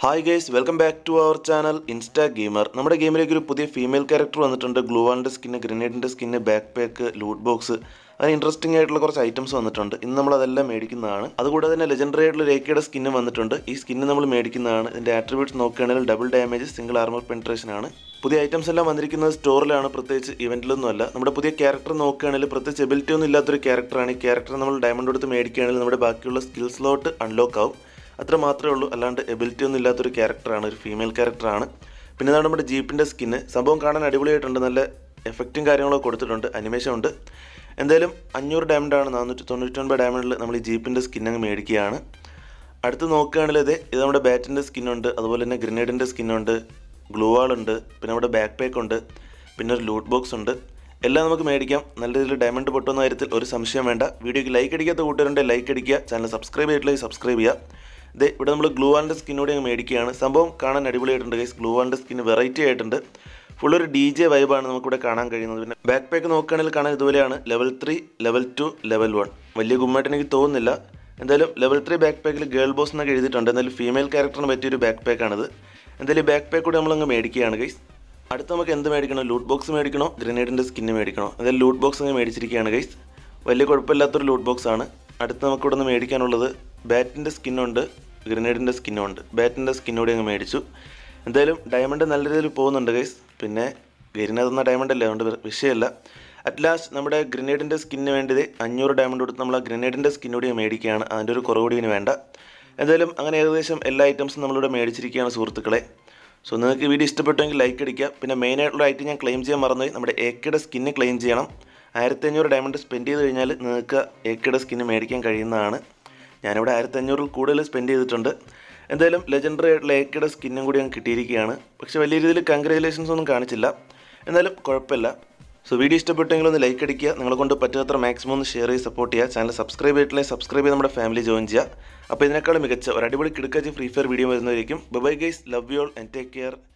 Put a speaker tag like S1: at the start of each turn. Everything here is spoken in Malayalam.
S1: hi guys welcome back to our channel Insta Gamer നമ്മുടെ ഗെയിമിലേക്ക് ഒരു പുതിയ ഫീമെയിൽ ക്യാരക്ടർ വന്നിട്ടുണ്ട് ഗ്ലൂവാളിൻ്റെ സ്കിന്ന് ഗ്രനേഡിൻ്റെ skin backpack loot box അങ്ങനെ ഇൻട്രസ്റ്റിംഗ് ആയിട്ടുള്ള കുറച്ച് ഐറ്റംസ് വന്നിട്ടുണ്ട് ഇന്ന് നമ്മൾ അതെല്ലാം മേടിക്കുന്നതാണ് അതുകൂടാതെ തന്നെ ലെജൻഡറി ആയിട്ടുള്ള രേഖയുടെ സ്കിന്ന് വന്നിട്ടുണ്ട് ഈ സ്കിന്ന് നമ്മൾ മേടിക്കുന്നതാണ് ഇതിൻ്റെ ആട്രിബ്യൂട്ട്സ് നോക്കുകയാണെങ്കിൽ double damage single armour penetration ആണ് പുതിയ ഐറ്റംസ് എല്ലാം വന്നിരിക്കുന്നത് സ്റ്റോറിലാണ് പ്രത്യേകിച്ച് ഇവന്റിലൊന്നുമല്ല നമ്മുടെ പുതിയ ക്യാരക്ടർ നോക്കുകയാണെങ്കിൽ പ്രത്യേകിച്ച് എബിലിറ്റി ഒന്നും ഇല്ലാത്തൊരു ക്യാരക്ടറാണ് ഈ ക്യാരക്ടർ നമ്മൾ ഡയമണ്ട് കൊടുത്ത് മേടിക്കുകയാണെങ്കിൽ നമ്മുടെ ബാക്കിയുള്ള സ്കിൽ സ്ലോട്ട് അൺലോക്ക് ആവും അത്ര മാത്രമേ ഉള്ളൂ അല്ലാണ്ട് എബിലിറ്റി ഒന്നും ഇല്ലാത്തൊരു ക്യാരക്ടറാണ് ഒരു ഫീമെയിൽ ക്യാരക്ടറാണ് പിന്നെ ഇതാണ് നമ്മുടെ ജീപ്പിൻ്റെ സ്കിന്ന് സംഭവം കാണാൻ അടിപൊളിയായിട്ടുണ്ട് നല്ല എഫക്റ്റും കാര്യങ്ങളൊക്കെ കൊടുത്തിട്ടുണ്ട് അനിമേഷൻ ഉണ്ട് എന്തായാലും അഞ്ഞൂറ് ഡയമണ്ടാണ് നാനൂറ്റി തൊണ്ണൂറ്റൊൻപത് ഡയമണ്ടിൽ നമ്മൾ ഈ ജീപ്പിൻ്റെ സ്കിൻ അങ്ങ് മേടിക്കുകയാണ് അടുത്ത് നോക്കുകയാണെങ്കിൽ ഇതേ ഇത് നമ്മുടെ ബാറ്റിൻ്റെ സ്കിന്നുണ്ട് അതുപോലെ തന്നെ ഗ്രനേഡിൻ്റെ സ്കിന്നുണ്ട് ഗ്ലൂ വാളുണ്ട് പിന്നെ നമ്മുടെ ബാക്ക് പാക്ക് ഉണ്ട് പിന്നെ ഒരു ലൂട്ട് ബോക്സ് ഉണ്ട് എല്ലാം നമുക്ക് മേടിക്കാം നല്ല രീതിയിൽ ഡയമണ്ട് പൊട്ടുന്ന കാര്യത്തിൽ ഒരു സംശയം വേണ്ട വീഡിയോക്ക് ലൈക്ക് അടിക്കാത്ത കൂട്ടുകാരുണ്ട് ലൈക്ക് അടിക്കുക ചാനൽ സബ്സ്ക്രൈബ് ചെയ്തിട്ടില്ലെങ്കിൽ സബ്സ്ക്രൈബ് ചെയ്യുക ഇത് ഇവിടെ നമ്മൾ ഗ്ലൂ വാളിൻ്റെ സ്കിന്നോടെ അങ്ങ് മേടിക്കുകയാണ് സംഭവം കാണാൻ അടിപൊളിയായിട്ടുണ്ട് ഗൈസ് ഗ്ലൂ വാളിൻ്റെ സ്കിന്ന് വെറൈറ്റി ആയിട്ടുണ്ട് ഫുൾ ഒരു ഡി ജെ വൈബാണ് നമുക്കിവിടെ കാണാൻ കഴിയുന്നത് പിന്നെ ബാക്ക് പാക്ക് നോക്കുകയാണെങ്കിൽ കാണാൻ ഇതുപോലെയാണ് level three level two level one വലിയ ഗുമ്മായിട്ട് എനിക്ക് തോന്നുന്നില്ല എന്തായാലും ലെവൽ ത്രീ ബാക്ക് പാക്കിൽ ഗേൾ ബോസ് എന്നൊക്കെ എഴുതിയിട്ടുണ്ട് എന്തായാലും ഫീമെയിൽ ക്യാരക്ടറിന് പറ്റിയൊരു ബാക്ക് പാക്കാണിത് എന്തായാലും ബാക്ക് പാക്ക് കൂടി നമ്മളങ്ങ് മേടിക്കുകയാണ് ഗൈസ് അടുത്ത് നമുക്ക് എന്ത് മേടിക്കണം ലൂട്ട് ബോക്സ് മേടിക്കണോ ഗ്രനേഡിൻ്റെ സ്കിന്ന് മേടിക്കണോ എന്തായാലും ലൂട്ട് ബോക്സ് അങ്ങ് മേടിച്ചിരിക്കുകയാണ് ഗൈസ് വലിയ കുഴപ്പമില്ലാത്തൊരു ലൂട്ട് ബോക്സ് ആണ് അടുത്ത് നമുക്ക് ഇവിടെ നിന്ന് മേടിക്കാനുള്ളത് ബാറ്റിൻ്റെ സ്കിന്നുണ്ട് ഗ്രനേഡിൻ്റെ സ്കിന്നുണ്ട് ബാറ്റിൻ്റെ സ്കിന്നോടെ അങ്ങ് മേടിച്ചു എന്തായാലും ഡയമണ്ട് നല്ല രീതിയിൽ പോകുന്നുണ്ട് ഗൈസ് പിന്നെ ഗരിനകത്തുന്ന ഡയമണ്ട് അല്ലേ അതുകൊണ്ട് വിഷയമല്ല അറ്റ് ലാസ്റ്റ് നമ്മുടെ ഗ്രനേഡിൻ്റെ സ്കിന്നിന് വേണ്ടത് അഞ്ഞൂറ് ഡയമണ്ട് കൊടുത്ത് നമ്മൾ ആ ഗ്രനേഡിൻ്റെ സ്കിന്നോടെ മേടിക്കുകയാണ് അതിൻ്റെ ഒരു കുറവ് കൂടി ഇനി വേണ്ട എന്തായാലും അങ്ങനെ ഏകദേശം എല്ലാ ഐറ്റംസും നമ്മളിവിടെ മേടിച്ചിരിക്കുകയാണ് സുഹൃത്തുക്കളെ സോ നിങ്ങൾക്ക് ഈ വീഡിയോ ഇഷ്ടപ്പെട്ടെങ്കിൽ ലൈക്ക് അടിക്കുക പിന്നെ മെയിൻ ആയിട്ടുള്ള ഐറ്റം ഞാൻ ക്ലെയിം ചെയ്യാൻ മറന്നുപോയി നമ്മുടെ ഏക്കയുടെ സ്കിന്ന് ക്ലെയിം ചെയ്യണം ആയിരത്തി അഞ്ഞൂറ് ഡയമണ്ട് സ്പെൻഡ് ചെയ്ത് കഴിഞ്ഞാൽ നിങ്ങൾക്ക് ഏക്കയുടെ സ്കിന്ന് മേടിക്കാൻ കഴിയുന്നതാണ് ഞാനിവിടെ ആയിരത്തി അഞ്ഞൂറിൽ കൂടുതൽ സ്പെൻഡ് ചെയ്തിട്ടുണ്ട് എന്തായാലും ലെജൻഡറി ആയിട്ടുള്ള ഏക്കയുടെ സ്കിന്നും കൂടി അങ്ങ് കിട്ടിയിരിക്കുകയാണ് പക്ഷേ വലിയ രീതിയിൽ കൺഗ്രാജുലേഷൻസ് ഒന്നും കാണിച്ചില്ല എന്നാലും കുഴപ്പമില്ല സോ വീഡിയോ ഇഷ്ടപ്പെട്ടെങ്കിൽ ഒന്ന് ലൈക്ക് അടിക്കുക നിങ്ങളെ കൊണ്ട് പറ്റുന്നത്ര മാക്സിമം ഒന്ന് ഷെയർ ചെയ്ത് സപ്പോർട്ട് ചെയ്യുക ചാനൽ സബ്സ്ക്രൈബ് ചെയ്തിട്ടില്ലെങ്കിൽ സബ്സ്ക്രൈബ് ചെയ്ത് നമ്മുടെ ഫാമിലി ജോയിൻ ചെയ്യുക അപ്പോൾ ഇതിനേക്കാളും മികച്ച ഒരു അടിപൊളി കിടക്കാച്ചി ഫ്രീ ഫയർ വീഡിയോ വരുന്നതായിരിക്കും bye guys love you all and take care